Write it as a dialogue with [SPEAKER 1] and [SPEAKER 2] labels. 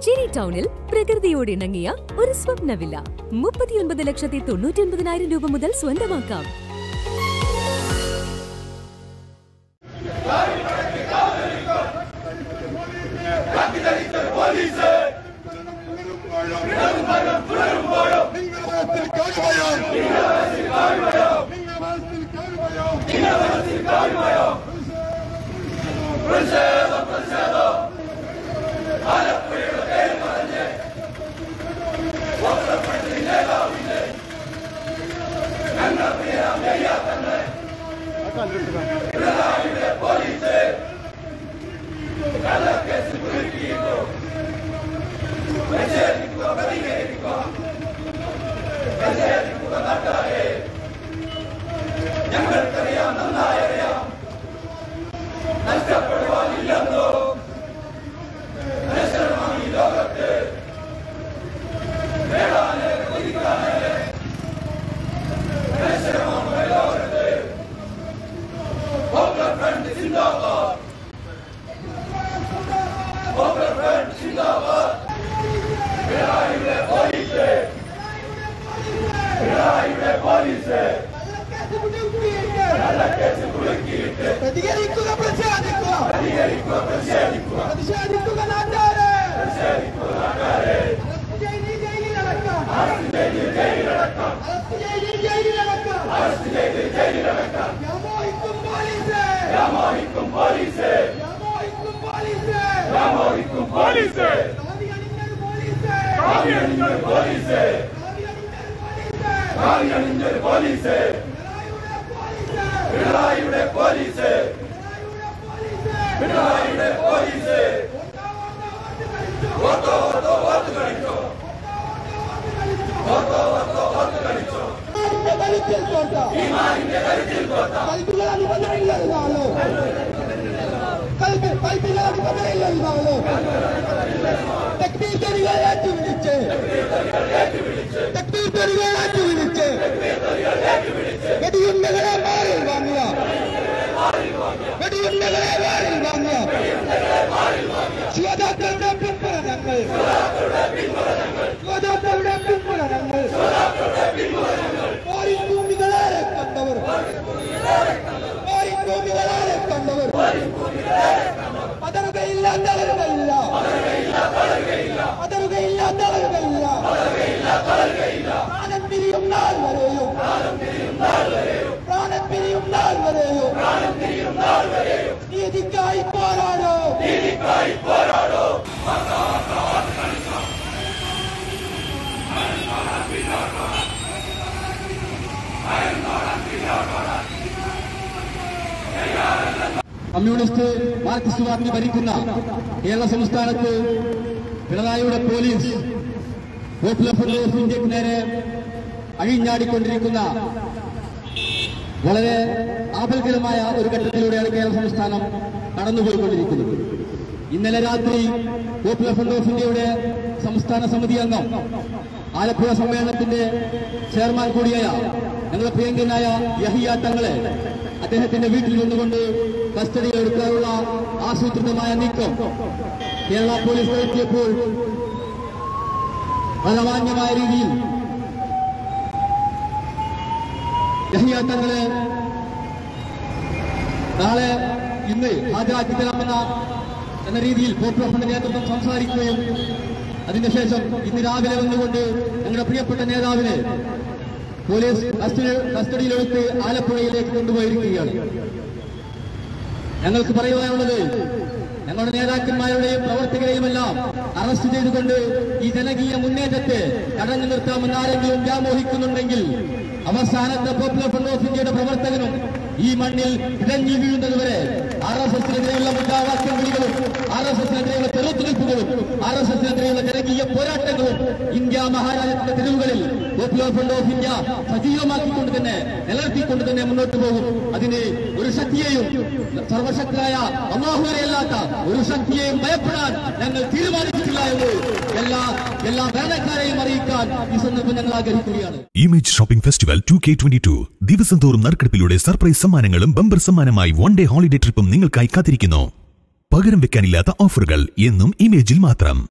[SPEAKER 1] ചിരി ടൗണിൽ പ്രകൃതിയോട് ഇണങ്ങിയ ഒരു സ്വപ്ന വില്ല മുപ്പത്തിയൊൻപത് ലക്ഷത്തി തൊണ്ണൂറ്റി ഒൻപതിനായിരം രൂപ മുതൽ സ്വന്തമാക്കാം
[SPEAKER 2] പ്രതികരിക്കുക പ്രതിഷേധിക്കുക പ്രതിഷേധിക്കുക നാട്ടാരെ അറസ്റ്റ് ചെയ്ത് ജയിലിലടക്കാം. അറസ്റ്റ് ചെയ്ത് ജയിലിലടക്കാം. വ്യാമോഹിക്കും പോലീസ്. വ്യാമോഹിക്കും പോലീസ്. കാവി അണിഞ്ഞൊരു പോലീസ്. കാവി അണിഞ്ഞൊരു പോലീസ്. പിണറായിയുടെ പോലീസ്. പിണറായിയുടെ പോലീസ്. കൽപ്പിന്റെ കരുത്തിൽ കോട്ട. കൽപ്പിന്റെ അധിപതിയില്ലാതാളോ. കൽപ്പി- കൽപ്പിന്റെ അധിപതിയില്ലാതാളോ. തക്ബീർ തെറികൾ ഏറ്റുപിടിച്ച്. തക്ബീർ തെറികൾ ഏറ്റുപിടിച്ച്. വെടിയുണ്ടകളെ മാറിൽ വാങ്ങുക വെടിയുണ്ടകളെ മാറിൽ വാങ്ങുക ശിവദാക്കളുടെ പിന്തുണങ്ങൾ ശിവദാക്കളുടെ പിന്തുണങ്ങൾ ഭൂമികളെ കണ്ടവർ ഭൂമികളെ കണ്ടവർ പതറുകയില്ല തളരുകയില്ല പതറുകയില്ല തളരുകയില്ല പ്രാണൻ പിരിയും നാൾ വരെയും പ്രാണൻ പിരിയും നാൾ വരെയും നീതിക്കായി പോരാടോ
[SPEAKER 3] കമ്മ്യൂണിസ്റ്റ് മാർക്സിസ്റ്റ് പാർട്ടി ഭരിക്കുന്ന കേരള സംസ്ഥാനത്ത് പിണറായിയുടെ പോലീസ് പോപ്പുലർ ഫ്രണ്ട് ഓഫ് ഇന്ത്യക്ക് നേരെ അഴിഞ്ഞാടിക്കൊണ്ടിരിക്കുന്ന വളരെ ആപൽകരമായ ഒരു ഘട്ടത്തിലൂടെയാണ് കേരള സംസ്ഥാനം കടന്നുപോയിക്കൊണ്ടിരിക്കുന്നത് ഇന്നലെ രാത്രി പോപ്പുലർ ഫ്രണ്ട് ഓഫ് ഇന്ത്യയുടെ സംസ്ഥാന സമിതി അംഗം ആലപ്പുഴ സമ്മേളനത്തിന്റെ ചെയർമാൻ കൂടിയായ ഞങ്ങളുടെ പ്രിയങ്കനായ യഹിയ തങ്ങളെ അദ്ദേഹത്തിന്റെ വീട്ടിൽ നിന്നുകൊണ്ട് കസ്റ്റഡിയിൽ എടുക്കാനുള്ള ആസൂത്രിതമായ നീക്കം കേരള പോലീസ് നടത്തിയപ്പോൾ ഫലമാന്യമായ രീതിയിൽ യഹിയ തങ്ങളെ നാളെ ഇന്ന് ഹാജരാക്കി തരാമെന്ന എന്ന രീതിയിൽ പോപ്പുലർ ഫ്രണ്ട് നേതൃത്വം സംസാരിക്കുകയും അതിനുശേഷം ഇന്ന് രാവിലെ വന്നുകൊണ്ട് ഞങ്ങളുടെ പ്രിയപ്പെട്ട നേതാവിനെ പോലീസ് കസ്റ്റഡി കസ്റ്റഡിയിലെടുത്ത് ആലപ്പുഴയിലേക്ക് കൊണ്ടുപോയിരിക്കുകയാണ് ഞങ്ങൾക്ക് പറയുവാനുള്ളത് ഞങ്ങളുടെ നേതാക്കന്മാരുടെയും പ്രവർത്തകരെയുമെല്ലാം അറസ്റ്റ് ചെയ്തുകൊണ്ട് ഈ ജനകീയ മുന്നേറ്റത്തെ തടഞ്ഞു നിർത്താമെന്ന് ആരെങ്കിലും വ്യാമോഹിക്കുന്നുണ്ടെങ്കിൽ അവസാനത്തെ പോപ്പുലർ ഫ്രണ്ട് ഓഫ് ഇന്ത്യയുടെ പ്രവർത്തകനും ഈ മണ്ണിൽ ഇടഞ്ഞു വീഴുന്നതുവരെ ആർ എസ് എസിനെതിരെയുള്ള മുദ്രാവാക്യം വിളികളും ആർ എസ് എസിനെതിരെയുള്ള തെറുത്തുനിൽപ്പുകളും ആർ എസ് എസിനെതിരെയുള്ള ജനകീയ പോരാട്ടങ്ങളും ഇന്ത്യ മഹാരാജ്യത്തിന്റെ തെരുവുകളിൽ പോപ്പുലർ ഫ്രണ്ട് ഓഫ് ഇന്ത്യ സജീവമാക്കിക്കൊണ്ട് തന്നെ നിലനിർത്തിക്കൊണ്ട് തന്നെ മുന്നോട്ട് പോകും അതിന് ഒരു ശക്തിയെയും സർവശക്തരായ അള്ളാഹുവരെയല്ലാത്ത ഒരു ശക്തിയെയും ഭയപ്പെടാൻ ഞങ്ങൾ തീരുമാനിച്ചിട്ടില്ല എന്ന് എല്ലാ എല്ലാ ഭരണക്കാരെയും അറിയിക്കാൻ ഈ സന്ദർഭം ഞങ്ങൾ ആഗ്രഹിക്കുകയാണ്
[SPEAKER 4] image shopping festival two K twenty two ദിവസം തോറും നറുക്കെടുപ്പിലൂടെ സർപ്രൈസ് സമ്മാനങ്ങളും ബമ്പർ സമ്മാനമായി വൺ ഡേ ഹോളിഡേ ട്രിപ്പും നിങ്ങൾക്കായി കാത്തിരിക്കുന്നു പകരം വെക്കാനില്ലാത്ത ഓഫറുകൾ എന്നും ഇമേജിൽ മാത്രം